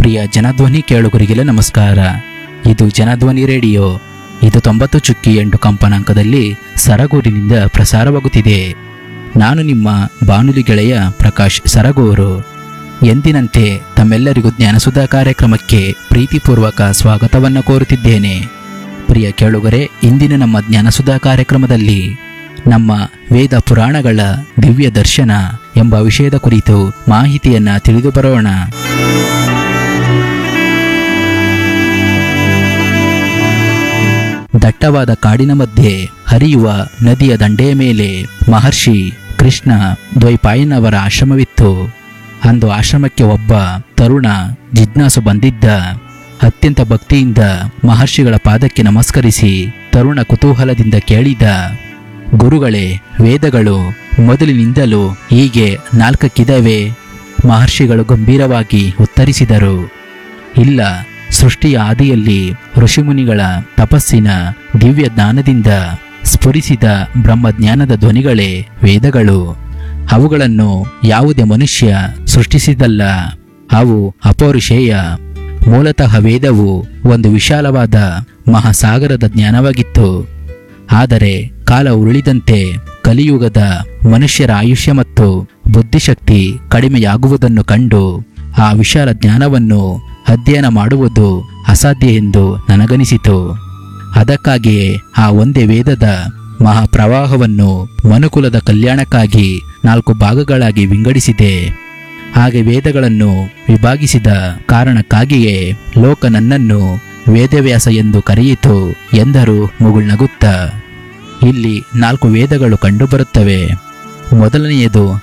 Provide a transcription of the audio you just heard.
ಪ್ರಿಯ ಜನಧ್ವನಿ ಕೇಳುಗರಿಗೆಲ್ಲ ನಮಸ್ಕಾರ ಇದು ಜನಧ್ವನಿ ರೇಡಿಯೋ ಇದು ತೊಂಬತ್ತು ಚುಕ್ಕಿ ಎಂಟು ಕಂಪನಾಂಕದಲ್ಲಿ ಸರಗೂರಿನಿಂದ ಪ್ರಸಾರವಾಗುತ್ತಿದೆ ನಾನು ನಿಮ್ಮ ಬಾನುಲಿ ಗೆಳೆಯ ಪ್ರಕಾಶ್ ಸರಗೂರು ಎಂದಿನಂತೆ ತಮ್ಮೆಲ್ಲರಿಗೂ ಜ್ಞಾನಸುಧಾ ಕಾರ್ಯಕ್ರಮಕ್ಕೆ ಪ್ರೀತಿಪೂರ್ವಕ ಸ್ವಾಗತವನ್ನು ಕೋರುತ್ತಿದ್ದೇನೆ ಪ್ರಿಯ ಕೇಳುಗರೆ ಇಂದಿನ ನಮ್ಮ ಜ್ಞಾನಸುಧಾ ಕಾರ್ಯಕ್ರಮದಲ್ಲಿ ನಮ್ಮ ವೇದ ಪುರಾಣಗಳ ದಿವ್ಯ ದರ್ಶನ ಎಂಬ ವಿಷಯದ ಕುರಿತು ಮಾಹಿತಿಯನ್ನ ತಿಳಿದು ಬರೋಣ ದಟ್ಟವಾದ ಕಾಡಿನ ಮಧ್ಯೆ ಹರಿಯುವ ನದಿಯ ದಂಡೆಯ ಮೇಲೆ ಮಹರ್ಷಿ ಕೃಷ್ಣ ದ್ವೈಪಾಯನವರ ಆಶ್ರಮವಿತ್ತು ಅಂದು ಆಶ್ರಮಕ್ಕೆ ಒಬ್ಬ ತರುಣ ಜಿಜ್ಞಾಸು ಬಂದಿದ್ದ ಅತ್ಯಂತ ಭಕ್ತಿಯಿಂದ ಮಹರ್ಷಿಗಳ ಪಾದಕ್ಕೆ ನಮಸ್ಕರಿಸಿ ತರುಣ ಕುತೂಹಲದಿಂದ ಕೇಳಿದ ಗುರುಗಳೇ ವೇದಗಳು ಮೊದಲಿನಿಂದಲೂ ಹೀಗೆ ನಾಲ್ಕಕ್ಕಿದವೆ ಮಹರ್ಷಿಗಳು ಗಂಭೀರವಾಗಿ ಉತ್ತರಿಸಿದರು ಇಲ್ಲ ಸೃಷ್ಟಿಯ ಆದಿಯಲ್ಲಿ ಋಷಿಮುನಿಗಳ ತಪಸ್ಸಿನ ದಿವ್ಯ ಜ್ಞಾನದಿಂದ ಸ್ಫುರಿಸಿದ ಬ್ರಹ್ಮಜ್ಞಾನದ ಧ್ವನಿಗಳೇ ವೇದಗಳು ಅವುಗಳನ್ನು ಯಾವುದೇ ಮನುಷ್ಯ ಸೃಷ್ಟಿಸಿದಲ್ಲ ಅವು ಅಪೌರುಷೇಯ ಮೂಲತಃ ವೇದವು ಒಂದು ವಿಶಾಲವಾದ ಮಹಾಸಾಗರದ ಜ್ಞಾನವಾಗಿತ್ತು ಆದರೆ ಕಾಲ ಉರುಳಿದಂತೆ ಕಲಿಯುಗದ ಮನುಷ್ಯರ ಆಯುಷ್ಯ ಮತ್ತು ಬುದ್ಧಿಶಕ್ತಿ ಕಡಿಮೆಯಾಗುವುದನ್ನು ಕಂಡು ಆ ವಿಶಾಲ ಜ್ಞಾನವನ್ನು ಅಧ್ಯಯನ ಮಾಡುವುದು ಅಸಾಧ್ಯ ಎಂದು ನನಗನಿಸಿತು ಅದಕ್ಕಾಗಿಯೇ ಆ ಒಂದೇ ವೇದದ ಮಹಾಪ್ರವಾಹವನ್ನು ಮನುಕುಲದ ಕಲ್ಯಾಣಕ್ಕಾಗಿ ನಾಲ್ಕು ಭಾಗಗಳಾಗಿ ವಿಂಗಡಿಸಿದೆ ಹಾಗೆ ವೇದಗಳನ್ನು ವಿಭಾಗಿಸಿದ ಕಾರಣಕ್ಕಾಗಿಯೇ ಲೋಕ ನನ್ನನ್ನು ವೇದವ್ಯಾಸ ಎಂದು ಕರೆಯಿತು ಎಂದರು ಮುಗುಳ್ನಗುತ್ತ ಇಲ್ಲಿ ನಾಲ್ಕು ವೇದಗಳು ಕಂಡುಬರುತ್ತವೆ ಮೊದಲನೆಯದು